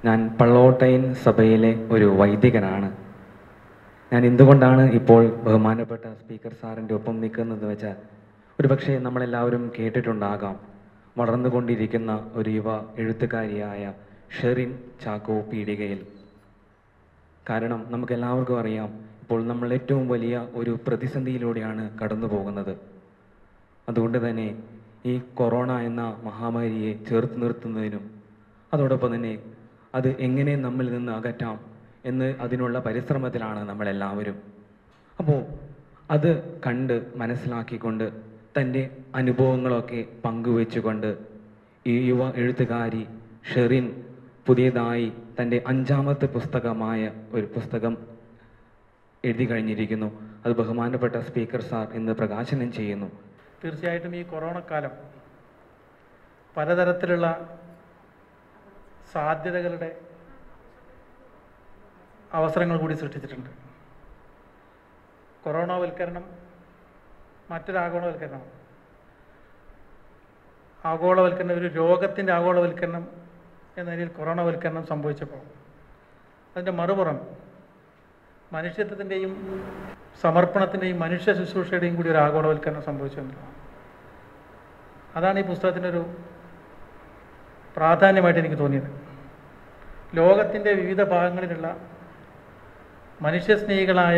ഞാൻ പള്ളോട്ടൈൻ സഭയിലെ ഒരു വൈദികനാണ് ഞാൻ എന്തുകൊണ്ടാണ് ഇപ്പോൾ ബഹുമാനപ്പെട്ട സ്പീക്കർ സാറിൻ്റെ ഒപ്പം നിൽക്കുന്നത് വെച്ചാൽ ഒരുപക്ഷെ നമ്മളെല്ലാവരും കേട്ടിട്ടുണ്ടാകാം വളർന്നുകൊണ്ടിരിക്കുന്ന ഒരു യുവ എഴുത്തുകാരിയായ ഷെറിൻ ചാക്കോ പീടികയിൽ കാരണം നമുക്കെല്ലാവർക്കും അറിയാം ഇപ്പോൾ നമ്മൾ ഏറ്റവും വലിയ ഒരു പ്രതിസന്ധിയിലൂടെയാണ് കടന്നു പോകുന്നത് അതുകൊണ്ട് തന്നെ ഈ കൊറോണ എന്ന മഹാമാരിയെ ചേർത്ത് നിർത്തുന്നതിനും അതോടൊപ്പം തന്നെ അത് എങ്ങനെ നമ്മിൽ നിന്ന് അകറ്റാം എന്ന് അതിനുള്ള പരിശ്രമത്തിലാണ് നമ്മളെല്ലാവരും അപ്പോൾ അത് കണ്ട് മനസ്സിലാക്കിക്കൊണ്ട് തൻ്റെ അനുഭവങ്ങളൊക്കെ പങ്കുവെച്ചുകൊണ്ട് ഈ യുവ എഴുത്തുകാരി ഷെറിൻ പുതിയതായി തൻ്റെ അഞ്ചാമത്തെ പുസ്തകമായ ഒരു പുസ്തകം എഴുതി കഴിഞ്ഞിരിക്കുന്നു അത് ബഹുമാനപ്പെട്ട സ്പീക്കർ സാർ ഇന്ന് പ്രകാശനം ചെയ്യുന്നു തീർച്ചയായിട്ടും ഈ കൊറോണ കാലം പലതരത്തിലുള്ള സാധ്യതകളുടെ അവസരങ്ങൾ കൂടി സൃഷ്ടിച്ചിട്ടുണ്ട് കൊറോണവൽക്കരണം മറ്റൊരു ആഗോളവൽക്കരണം ആഗോളവൽക്കരണം ഒരു രോഗത്തിൻ്റെ ആഗോളവൽക്കരണം എന്ന നിലയിൽ കൊറോണവൽക്കരണം സംഭവിച്ചപ്പോൾ അതിൻ്റെ മറുപുറം മനുഷ്യത്വത്തിൻ്റെയും സമർപ്പണത്തിൻ്റെയും മനുഷ്യ ശുശ്രൂഷയുടെയും കൂടി ഒരു ആഗോളവൽക്കരണം സംഭവിച്ചു എന്നുള്ളതാണ് അതാണ് ഈ പുസ്തകത്തിൻ്റെ ഒരു പ്രാധാന്യമായിട്ട് എനിക്ക് തോന്നിയത് ലോകത്തിൻ്റെ വിവിധ ഭാഗങ്ങളിലുള്ള മനുഷ്യസ്നേഹികളായ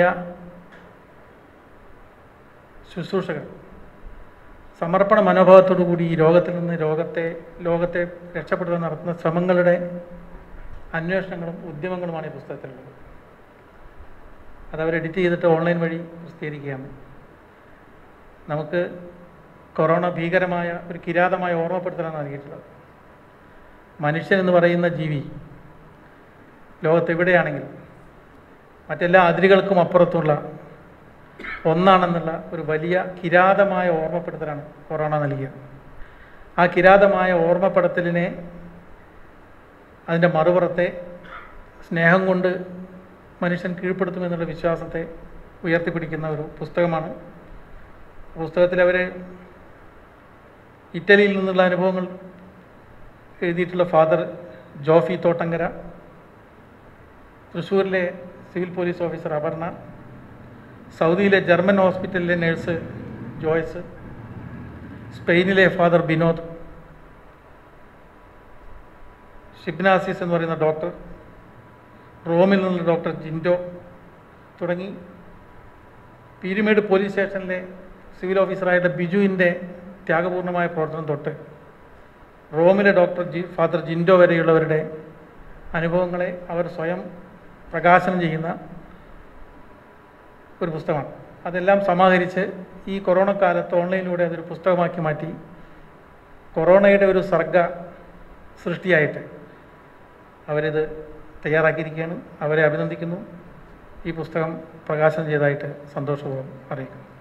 ശുശ്രൂഷകർ സമർപ്പണ മനോഭാവത്തോടു കൂടി ഈ രോഗത്തിൽ നിന്ന് രോഗത്തെ ലോകത്തെ രക്ഷപ്പെടുത്താൻ നടത്തുന്ന ശ്രമങ്ങളുടെ അന്വേഷണങ്ങളും ഉദ്യമങ്ങളുമാണ് ഈ പുസ്തകത്തിലുള്ളത് അത് അവർ എഡിറ്റ് ചെയ്തിട്ട് ഓൺലൈൻ വഴി പ്രസിദ്ധീകരിക്കുകയാണ് നമുക്ക് കൊറോണ ഭീകരമായ ഒരു കിരാതമായ ഓർമ്മപ്പെടുത്തലാണ് നൽകിയിട്ടുള്ളത് മനുഷ്യൻ എന്ന് പറയുന്ന ജീവി ലോകത്തെവിടെയാണെങ്കിലും മറ്റെല്ലാ അതിരുകൾക്കും അപ്പുറത്തുള്ള ഒന്നാണെന്നുള്ള ഒരു വലിയ കിരാതമായ ഓർമ്മപ്പെടുത്തലാണ് കൊറോണ നൽകിയത് ആ കിരാതമായ ഓർമ്മപ്പെടുത്തലിനെ അതിൻ്റെ മറുപുറത്തെ സ്നേഹം കൊണ്ട് മനുഷ്യൻ കീഴ്പ്പെടുത്തുമെന്നുള്ള വിശ്വാസത്തെ ഉയർത്തിപ്പിടിക്കുന്ന ഒരു പുസ്തകമാണ് പുസ്തകത്തിൽ അവർ ഇറ്റലിയിൽ നിന്നുള്ള അനുഭവങ്ങൾ എഴുതിയിട്ടുള്ള ഫാദർ ജോഫി തോട്ടങ്കര തൃശ്ശൂരിലെ സിവിൽ പോലീസ് ഓഫീസർ അപർണ സൗദിയിലെ ജർമ്മൻ ഹോസ്പിറ്റലിലെ നഴ്സ് ജോയ്സ് സ്പെയിനിലെ ഫാദർ ബിനോദ് ഷിബ്നാസിസ് എന്ന് പറയുന്ന ഡോക്ടർ റോമിൽ നിന്നുള്ള ഡോക്ടർ ജിൻഡോ തുടങ്ങി പീരുമേട് പോലീസ് സ്റ്റേഷനിലെ സിവിൽ ഓഫീസറായിട്ടുള്ള ബിജുവിൻ്റെ ത്യാഗപൂർണമായ പ്രവർത്തനം തൊട്ട് റോമിലെ ഡോക്ടർ ജി ഫാദർ ജിൻഡോ വരെയുള്ളവരുടെ അനുഭവങ്ങളെ അവർ സ്വയം പ്രകാശനം ചെയ്യുന്ന ഒരു പുസ്തകമാണ് അതെല്ലാം സമാഹരിച്ച് ഈ കൊറോണ കാലത്ത് ഓൺലൈനിലൂടെ അതൊരു പുസ്തകമാക്കി മാറ്റി കൊറോണയുടെ ഒരു സർഗ സൃഷ്ടിയായിട്ട് അവരിത് തയ്യാറാക്കിയിരിക്കുകയാണ് അവരെ അഭിനന്ദിക്കുന്നു ഈ പുസ്തകം പ്രകാശനം ചെയ്തതായിട്ട് സന്തോഷപൂർവ്വം അറിയിക്കുന്നു